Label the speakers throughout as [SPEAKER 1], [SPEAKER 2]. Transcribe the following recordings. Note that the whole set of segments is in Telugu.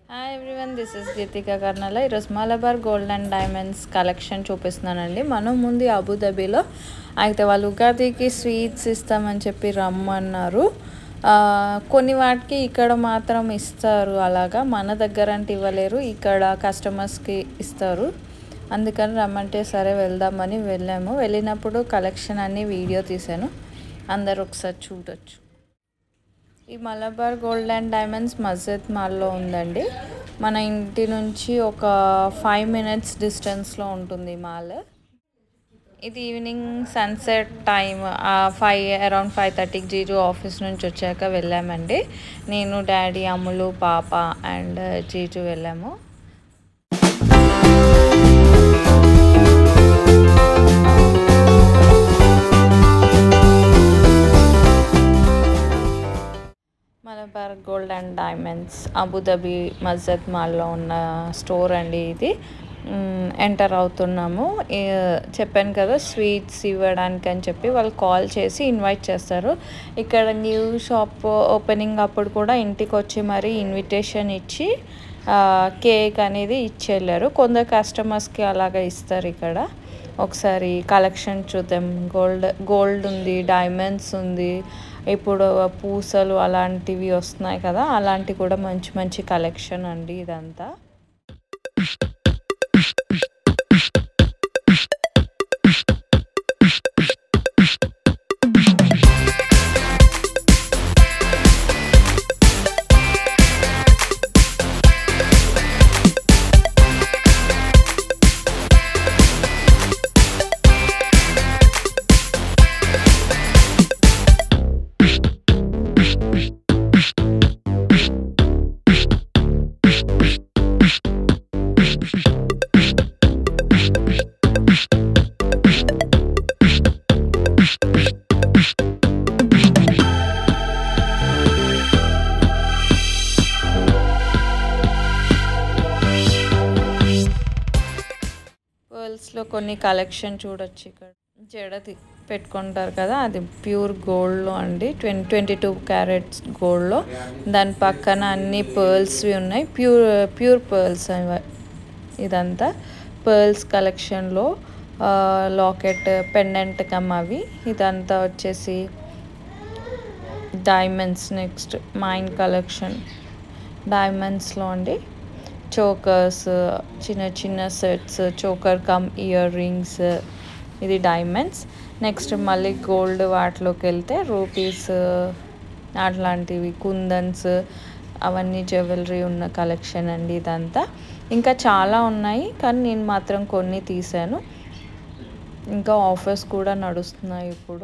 [SPEAKER 1] Hi everyone this is Geethika Karnala ఈరోజు Malabar gold and diamonds collection చూపిస్తున్నానండి మనం ముందు అబుదాబిలో అయితే వాళ్ళు ఉగాదికి స్వీట్స్ ఇస్తామని చెప్పి రమ్మన్నారు ఆ, కొన్ని వాటికి ఇక్కడ మాత్రం ఇస్తారు అలాగా మన దగ్గర అంటే ఇవ్వలేరు ఇక్కడ కస్టమర్స్కి ఇస్తారు అందుకని రమ్మంటే సరే వెళ్దామని వెళ్ళాము వెళ్ళినప్పుడు కలెక్షన్ అన్ని వీడియో తీశాను అందరు ఒకసారి చూడొచ్చు ఈ మలబార్ గోల్డ్ అండ్ డైమండ్స్ మస్జిద్ మాల్లో ఉందండి మన ఇంటి నుంచి ఒక ఫైవ్ మినిట్స్ డిస్టెన్స్లో ఉంటుంది ఈ మాల్ ఇది evening sunset time five around five థర్టీకి జీజు ఆఫీస్ నుంచి వచ్చాక వెళ్ళామండి నేను డాడీ అమ్ములు పాప అండ్ జీజు వెళ్ళాము Malabar gold and diamonds Abu Dhabi మస్జిద్ మాల్లో ఉన్న స్టోర్ అండి ఇది మ్, ఎంటర్ అవుతున్నాము ఈ- చెప్పాను కదా స్వీట్స్ ఇవ్వడానికి అని చెప్పి వాళ్ళు కాల్ చేసి ఇన్వైట్ చేస్తారు ఇక్కడ న్యూ షాప్ ఓపెనింగ్ అప్పుడు కూడా ఇంటికి వచ్చి మరీ ఇన్విటేషన్ ఇచ్చి ఆ, కేక్ అనేది ఇచ్చి వెళ్ళారు కొందరు కస్టమర్స్కి అలాగా ఇస్తారు ఇక్కడ ఒకసారి కలెక్షన్ చూద్దాం గోల్డ్ గోల్డ్ ఉంది డైమండ్స్ ఉంది ఇప్పుడు పూసలు అలాంటివి వస్తున్నాయి కదా అలాంటి కూడా మంచి మంచి కలెక్షన్ అండి ఇదంతా పర్ల్స్లో కొన్ని కలెక్షన్ చూడొచ్చు ఇక్కడ జడ తి- పెట్టుకుంటారు కదా అది ప్యూర్ గోల్డ్లో అండి ట్వంటీ ట్వంటీ టూ క్యారెట్స్ గోల్డ్లో దాని పక్కన అన్ని పర్ల్స్వి ఉన్నాయి ప్యూర్ ప్యూర్ పర్ల్స్ ఇదంతా పర్ల్స్ కలెక్షన్లో లాకెట్ పెండెంట్ కమ్ అవి ఇదంతా వచ్చేసి డైమండ్స్ నెక్స్ట్ మైన్ కలెక్షన్ డైమండ్స్లో అండి చోకర్స్ చిన్న చిన్న sets choker come earrings ఇది డైమండ్స్ నెక్స్ట్ మళ్ళీ గోల్డ్ వాటిలోకి వెళ్తే రూపీస్ అట్లాంటివి కుందన్స్ అవన్నీ జ్యువెలరీ ఉన్న కలెక్షన్ అండి ఇదంతా ఇంకా చాలా ఉన్నాయి కానీ నేను మాత్రం కొన్ని తీసాను ఇంకా ఆఫర్స్ కూడా నడుస్తున్నాయి ఇప్పుడు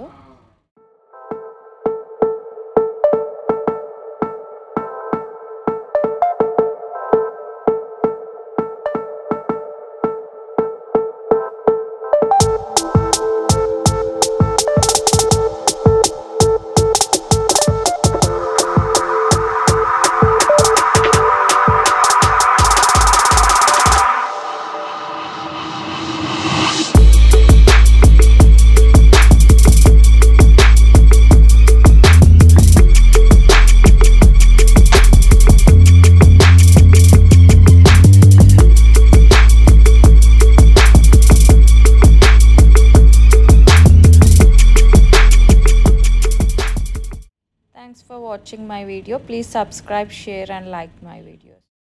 [SPEAKER 1] Thanks for watching my video. Please subscribe, share and like my videos.